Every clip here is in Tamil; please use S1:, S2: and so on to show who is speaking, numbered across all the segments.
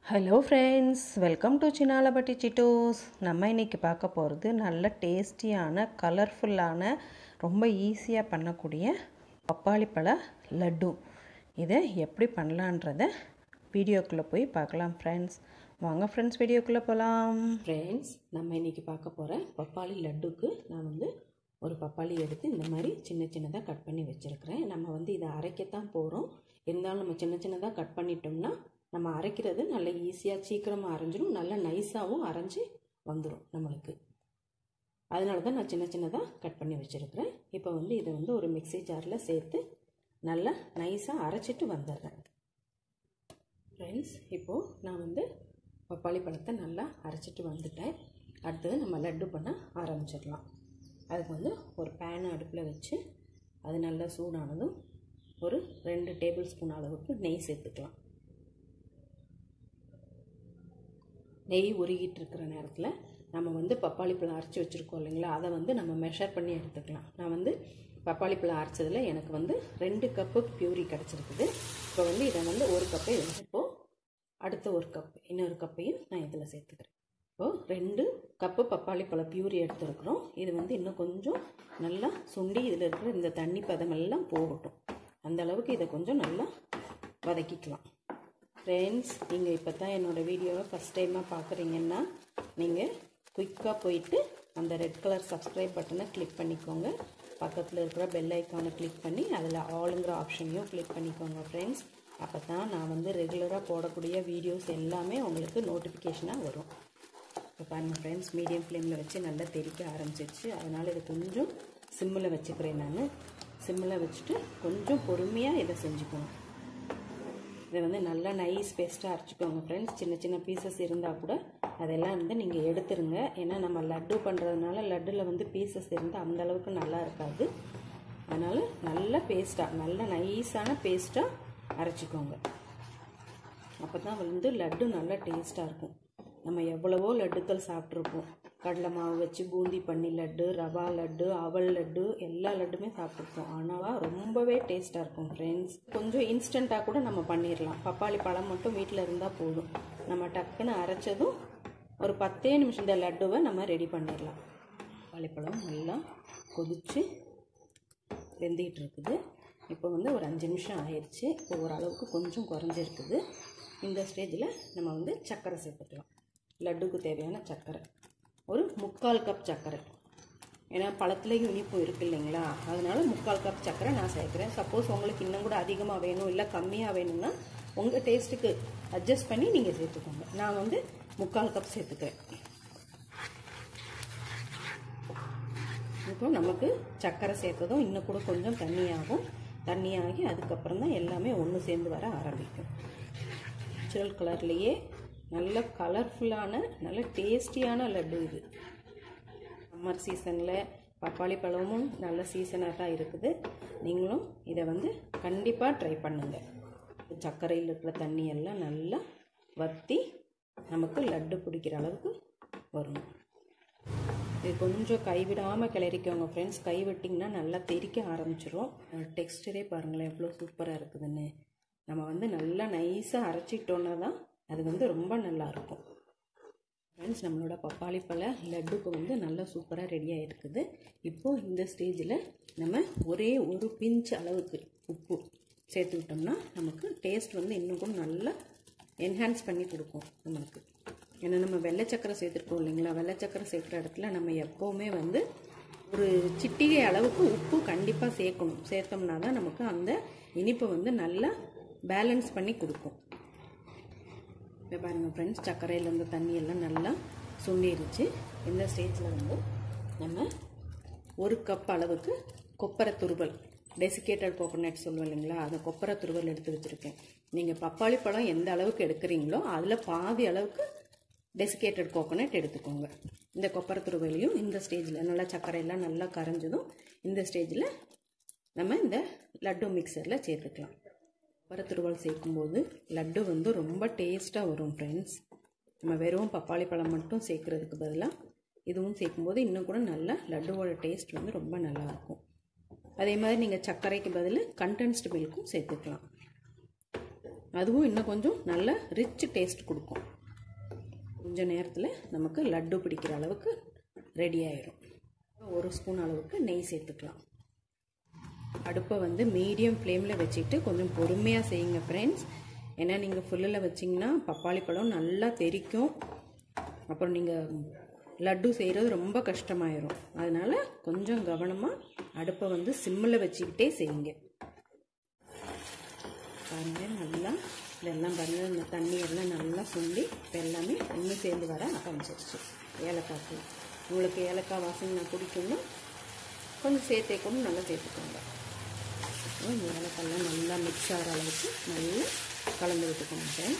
S1: hello friends welcome to Chinnalapatti சிட்டூஸ் நம்ம இன்றைக்கி பார்க்க போகிறது நல்ல டேஸ்டியான கலர்ஃபுல்லான ரொம்ப ஈஸியாக பண்ணக்கூடிய பப்பாளி பழ லட்டு இதை எப்படி பண்ணலான்றத வீடியோக்குள்ளே போய் பார்க்கலாம் ஃப்ரெண்ட்ஸ் வாங்க ஃப்ரெண்ட்ஸ் வீடியோக்குள்ளே போகலாம்
S2: ஃப்ரெண்ட்ஸ் நம்ம இன்றைக்கி பார்க்க போகிற பப்பாளி லட்டுக்கு நான் வந்து ஒரு பப்பாளி எடுத்து இந்த மாதிரி சின்ன சின்னதாக கட் பண்ணி வச்சுருக்கிறேன் நம்ம வந்து இதை அரைக்கத்தான் போகிறோம் இருந்தாலும் நம்ம சின்ன சின்னதாக கட் பண்ணிட்டோம்னா நம்ம அரைக்கிறது நல்ல ஈஸியாக சீக்கிரமாக அரைஞ்சிடும் நல்ல நைஸாகவும் அரைஞ்சி வந்துடும் நம்மளுக்கு அதனால தான் நான் சின்ன சின்னதாக கட் பண்ணி வச்சுருக்கிறேன் இப்போ வந்து இதை வந்து ஒரு மிக்ஸி ஜாரில் சேர்த்து நல்லா நைஸாக அரைச்சிட்டு வந்துடுறேன் ஃப்ரெண்ட்ஸ் இப்போது நான் வந்து பப்பாளி பழத்தை நல்லா அரைச்சிட்டு வந்துட்டேன் அடுத்தது நம்ம லட்டு பண்ண ஆரம்பிச்சிடலாம் அதுக்கு வந்து ஒரு பேனை அடுப்பில் வச்சு அது நல்லா சூடானதும் ஒரு ரெண்டு டேபிள் ஸ்பூன் அளவுக்கு நெய் சேர்த்துக்கலாம் நெய் உருகிட்டு இருக்கிற நேரத்தில் நம்ம வந்து பப்பாளி பழம் அரைச்சி வச்சுருக்கோம் இல்லைங்களா அதை வந்து நம்ம மெஷர் பண்ணி எடுத்துக்கலாம் நான் வந்து பப்பாளி பழம் அரைச்சதில் எனக்கு வந்து ரெண்டு கப்பு பியூரி கிடச்சிருக்குது இப்போ வந்து இதை வந்து ஒரு கப்பை இப்போது அடுத்த ஒரு கப் இன்னொரு கப்பையும் நான் இதில் சேர்த்துக்கிறேன் இப்போது ரெண்டு கப்பு பப்பாளி பழ பியூரி எடுத்துருக்குறோம் இது வந்து இன்னும் கொஞ்சம் நல்லா சுண்டி இதில் இருக்கிற இந்த தண்ணி பதமெல்லாம் போகட்டும் அந்த அளவுக்கு இதை கொஞ்சம் நல்லா வதக்கிக்கலாம் ஃப்ரெண்ட்ஸ் நீங்கள் இப்போ தான் என்னோடய வீடியோவை ஃபஸ்ட் டைமாக பார்க்குறீங்கன்னா நீங்கள் குயிக்காக போயிட்டு அந்த ரெட் கலர் சப்ஸ்கிரைப் பட்டனை கிளிக் பண்ணிக்கோங்க பக்கத்தில் இருக்கிற பெல் ஐக்கானை கிளிக் பண்ணி அதில் ஆளுங்கிற ஆப்ஷனையும் கிளிக் பண்ணிக்கோங்க ஃப்ரெண்ட்ஸ் அப்போ தான் நான் வந்து ரெகுலராக போடக்கூடிய வீடியோஸ் எல்லாமே உங்களுக்கு நோட்டிஃபிகேஷனாக வரும் இப்போ பாருங்கள் ஃப்ரெண்ட்ஸ் மீடியம் ஃப்ளேமில் வச்சு நல்லா தெறிக்க ஆரம்பிச்சிருச்சு அதனால் இதை கொஞ்சம் சிம்மில் வச்சுக்கிறேன் நான் சிம்மில் வச்சுட்டு கொஞ்சம் பொறுமையாக இதை செஞ்சுக்கணும் இதை வந்து நல்லா நைஸ் பேஸ்ட்டாக அரைச்சிக்கோங்க ஃப்ரெண்ட்ஸ் சின்ன சின்ன பீசஸ் இருந்தால் கூட அதெல்லாம் வந்து நீங்கள் எடுத்துருங்க ஏன்னா நம்ம லட்டு பண்ணுறதுனால லட்டில் வந்து பீசஸ் இருந்தால் அந்த அளவுக்கு நல்லா இருக்காது அதனால் நல்ல பேஸ்ட்டாக நல்ல நைஸான பேஸ்ட்டாக அரைச்சிக்கோங்க அப்போ தான் வந்து லட்டு நல்லா டேஸ்ட்டாக இருக்கும் நம்ம எவ்வளவோ லட்டுக்கள் சாப்பிட்ருப்போம் கடலை மாவு வச்சு பூந்தி பண்ணி லட்டு ரவா லட்டு அவல் லட்டு எல்லா லட்டுமே சாப்பிட்ருப்போம் ஆனால் ரொம்பவே டேஸ்ட்டாக இருக்கும் ஃப்ரெண்ட்ஸ் கொஞ்சம் இன்ஸ்டண்ட்டாக கூட நம்ம பண்ணிடலாம் பப்பாளி பழம் மட்டும் வீட்டில் இருந்தால் போதும் நம்ம டக்குன்னு அரைச்சதும் ஒரு பத்தே நிமிஷம் இந்த லட்டுவை நம்ம ரெடி பண்ணிடலாம் பப்பாளி பழம் நல்லா கொதித்து வெந்துக்கிட்டு இருக்குது இப்போ வந்து ஒரு அஞ்சு நிமிஷம் ஆயிடுச்சு இப்போ ஓரளவுக்கு கொஞ்சம் குறைஞ்சிருக்குது இந்த ஸ்டேஜில் நம்ம வந்து சர்க்கரை சேர்த்துக்கலாம் லட்டுக்கு தேவையான சர்க்கரை ஒரு முக்கால் கப் சர்க்கரை ஏன்னா பழத்துலேயும் இனிப்பு இருக்குது இல்லைங்களா அதனால முக்கால் கப் சர்க்கரை நான் சேர்க்குறேன் சப்போஸ் உங்களுக்கு இன்னும் கூட அதிகமாக வேணும் இல்லை கம்மியாக வேணும்னா உங்கள் டேஸ்ட்டுக்கு அட்ஜஸ்ட் பண்ணி நீங்கள் சேர்த்துக்கோங்க நான் வந்து முக்கால் கப் சேர்த்துக்கிறேன் இப்போ நமக்கு சர்க்கரை சேர்த்ததும் இன்னும் கூட கொஞ்சம் தண்ணியாகும் தண்ணியாகி அதுக்கப்புறம் தான் எல்லாமே ஒன்று சேர்ந்து வர ஆரம்பிக்கும் நேச்சுரல் கலர்லேயே நல்ல கலர்ஃபுல்லான நல்ல டேஸ்டியான லட்டு இது சம்மர் சீசனில் பப்பாளி பழமும் நல்ல சீசனாக தான் இருக்குது நீங்களும் இதை வந்து கண்டிப்பாக ட்ரை பண்ணுங்கள் சர்க்கரையில் இருக்கிற தண்ணி எல்லாம் நல்லா வற்றி நமக்கு லட்டு பிடிக்கிற அளவுக்கு வரும் இது கொஞ்சம் கைவிடாமல் கிளறிக்கோங்க ஃப்ரெண்ட்ஸ் கை விட்டிங்கன்னா நல்லா தெறிக்க ஆரம்பிச்சிரும் டெக்ஸ்டரே பாருங்களேன் எவ்வளோ சூப்பராக இருக்குதுன்னு நம்ம வந்து நல்லா நைஸாக அரைச்சிட்டோன்னா தான் அது வந்து ரொம்ப நல்லாயிருக்கும் ஃப்ரெண்ட்ஸ் நம்மளோட பப்பாளி பழ லட்டுக்கு வந்து நல்லா சூப்பராக ரெடியாக இருக்குது இப்போது இந்த ஸ்டேஜில் நம்ம ஒரே ஒரு பிஞ்ச் அளவுக்கு உப்பு சேர்த்துக்கிட்டோம்னா நமக்கு டேஸ்ட் வந்து இன்னும் கூட நல்லா என்ஹான்ஸ் பண்ணி கொடுக்கும் நம்மளுக்கு ஏன்னா நம்ம வெள்ளை சக்கரை சேர்த்துருக்கோம் இல்லைங்களா வெள்ளை சக்கரை சேர்க்குற இடத்துல நம்ம எப்போவுமே வந்து ஒரு சிட்டிகை அளவுக்கு உப்பு கண்டிப்பாக சேர்க்கணும் சேர்த்தோம்னா தான் நமக்கு அந்த இனிப்பை வந்து நல்லா பேலன்ஸ் பண்ணி கொடுக்கும் இப்போ பாருங்கள் ஃப்ரெண்ட்ஸ் சர்க்கரையில் இருந்த தண்ணியெல்லாம் நல்லா சுண்டிருச்சு இந்த ஸ்டேஜில் வந்து நம்ம ஒரு கப் அளவுக்கு கொப்பரை துருவல் டெசிகேட்டட் கோகோனட் சொல்லுவோம் இல்லைங்களா அந்த கொப்பரை துருவல் எடுத்து வச்சுருக்கேன் நீங்கள் பப்பாளி பழம் எந்த அளவுக்கு எடுக்கிறீங்களோ அதில் பாதி அளவுக்கு டெசிகேட்டட் கோகோனட் எடுத்துக்கோங்க இந்த கொப்பரை துருவலையும் இந்த ஸ்டேஜில் நல்லா சர்க்கரையெல்லாம் நல்லா கரைஞ்சதும் இந்த ஸ்டேஜில் நம்ம இந்த லட்டு மிக்சரில் சேர்த்துக்கலாம் கொப்பரை துருவல் சேர்க்கும்போது லட்டு வந்து ரொம்ப டேஸ்ட்டாக வரும் ஃப்ரெண்ட்ஸ் நம்ம வெறும் பப்பாளி பழம் மட்டும் சேர்க்குறதுக்கு பதிலாக இதுவும் சேர்க்கும்போது இன்னும் கூட நல்லா லட்டுவோட டேஸ்ட் வந்து ரொம்ப நல்லாயிருக்கும் அதே மாதிரி நீங்கள் சர்க்கரைக்கு பதில் கண்டென்ஸ்டு மில்க்கும் சேர்த்துக்கலாம் அதுவும் இன்னும் கொஞ்சம் நல்ல ரிச் டேஸ்ட் கொடுக்கும் கொஞ்ச நேரத்தில் நமக்கு லட்டு பிடிக்கிற அளவுக்கு ரெடி ஆயிடும் ஒரு ஸ்பூன் அளவுக்கு நெய் சேர்த்துக்கலாம் அடுப்பை வந்து மீடியம் ஃப்ளேமில் வச்சுட்டு கொஞ்சம் பொறுமையாக செய்யுங்க ஃப்ரெண்ட்ஸ் ஏன்னா நீங்கள் ஃபுல்லில் வச்சிங்கன்னா பப்பாளி பழம் நல்லா தெறிக்கும் அப்புறம் நீங்கள் லட்டு செய்கிறது ரொம்ப கஷ்டமாயிரும் அதனால் கொஞ்சம் கவனமாக அடுப்பை வந்து சிம்மில் வச்சுக்கிட்டே செய்யுங்க பாருங்கள் நல்லா இதெல்லாம் பாருங்கள் இந்த தண்ணி எல்லாம் நல்லா சுண்டி இப்போ எல்லாமே ஒன்று சேர்ந்து வர ஆரம்பிச்சிருச்சு ஏலக்காய் தூள் உங்களுக்கு ஏலக்காய் வாசனை நான் பிடிக்கும்னா கொஞ்சம் சேர்த்தே கூட நல்லா சேர்த்துக்கோங்க இந்த ஏலக்காயெல்லாம் நல்லா மிக்ஸ் ஆகிற அளவுக்கு நல்லா கலந்து விட்டுக்கோங்க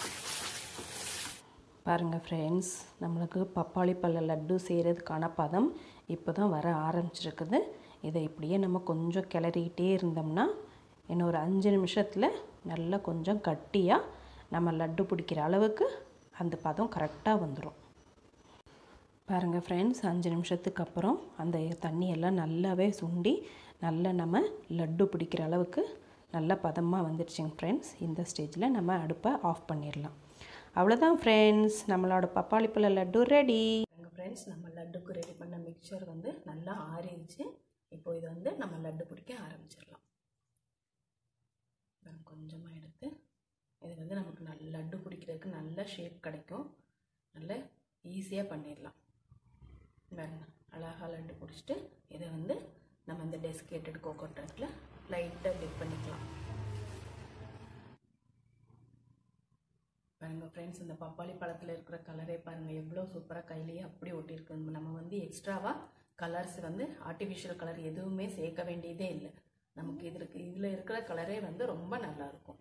S1: பாருங்கள் ஃப்ரெண்ட்ஸ் நம்மளுக்கு பப்பாளி பழ லட்டு செய்கிறதுக்கான பதம் இப்போ தான் வர ஆரம்பிச்சிருக்குது இதை இப்படியே நம்ம கொஞ்சம் கிளறிக்கிட்டே இருந்தோம்னா இன்னும் ஒரு அஞ்சு நிமிஷத்தில் நல்லா கொஞ்சம் கட்டியாக நம்ம லட்டு பிடிக்கிற அளவுக்கு அந்த பதம் கரெக்டாக வந்துடும் பாருங்கள் ஃப்ரெண்ட்ஸ் அஞ்சு நிமிஷத்துக்கு அப்புறம் அந்த தண்ணியெல்லாம் நல்லாவே சுண்டி நல்லா நம்ம லட்டு பிடிக்கிற அளவுக்கு நல்ல பதமாக வந்துடுச்சுங்க ஃப்ரெண்ட்ஸ் இந்த ஸ்டேஜில் நம்ம அடுப்பை ஆஃப் பண்ணிடலாம் அவ்வளோதான் ஃப்ரெண்ட்ஸ் நம்மளோட பப்பாளி பழ லட்டு ரெடி
S2: எங்கள் ஃப்ரெண்ட்ஸ் நம்ம லட்டுக்கு ரெடி பண்ண மிக்சர் வந்து நல்லா ஆறிடுச்சு இப்போ இதை வந்து நம்ம லட்டு பிடிக்க ஆரம்பிச்சிடலாம் கொஞ்சமாக எடுத்து இது வந்து நமக்கு நல்ல லட்டு பிடிக்கிறதுக்கு நல்ல ஷேப் கிடைக்கும் நல்ல ஈஸியாக பண்ணிடலாம் பாருங்க அழகாக லட்டு பிடிச்சிட்டு இதை வந்து நம்ம இந்த டெஸ்கேட்டட் கோகோட்டட்டில் லைட்டாக டிப் பண்ணிக்கலாம் பாருங்கள் ஃப்ரெண்ட்ஸ் இந்த பப்பாளி பழத்தில் இருக்கிற கலரே பாருங்கள் எவ்வளோ சூப்பராக கையிலேயே அப்படி ஒட்டியிருக்கு நம்ம வந்து எக்ஸ்ட்ராவாக கலர்ஸ் வந்து ஆர்டிஃபிஷியல் கலர் எதுவுமே சேர்க்க வேண்டியதே இல்லை நமக்கு இது இருக்கு இதில் இருக்கிற கலரே வந்து ரொம்ப நல்லாயிருக்கும்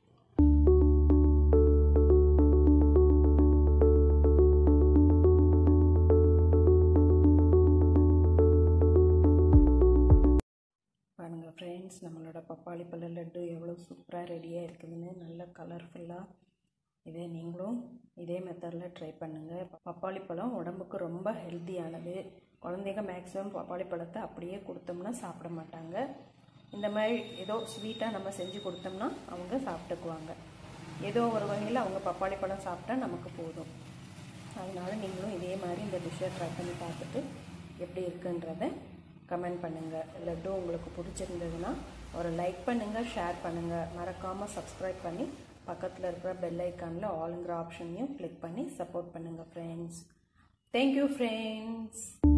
S2: பாருங்கள் ஃப்ரெண்ட்ஸ் நம்மளோட பப்பாளி பழ லட்டு எவ்வளோ சூப்பராக ரெடியாக இருக்குதுன்னு நல்ல கலர்ஃபுல்லாக இதே நீங்களும் இதே மெத்தடில் ட்ரை பண்ணுங்கள் பப்பாளி பழம் உடம்புக்கு ரொம்ப ஹெல்த்தியானது குழந்தைங்க மேக்ஸிமம் பப்பாளி பழத்தை அப்படியே கொடுத்தோம்னா சாப்பிட மாட்டாங்க இந்த மாதிரி ஏதோ ஸ்வீட்டாக நம்ம செஞ்சு கொடுத்தோம்னா அவங்க சாப்பிட்டுக்குவாங்க ஏதோ ஒரு வகையில் அவங்க பப்பாளி பழம் சாப்பிட்டா நமக்கு போதும் அதனால் நீங்களும் இதே மாதிரி இந்த டிஷ்ஷை ட்ரை பண்ணி பார்த்துட்டு எப்படி இருக்குன்றதை கமெண்ட் பண்ணுங்கள் லட்டு உங்களுக்கு பிடிச்சிருந்ததுன்னா ஒரு லைக் பண்ணுங்கள் ஷேர் பண்ணுங்கள் மறக்காமல் சப்ஸ்கிரைப் பண்ணி பக்கத்தில் இருக்கிற பெல் ஐக்கானில் ஆளுங்கிற ஆப்ஷனையும் கிளிக் பண்ணி சப்போர்ட் பண்ணுங்கள் ஃப்ரெண்ட்ஸ் தேங்க்யூ ஃப்ரெண்ட்ஸ்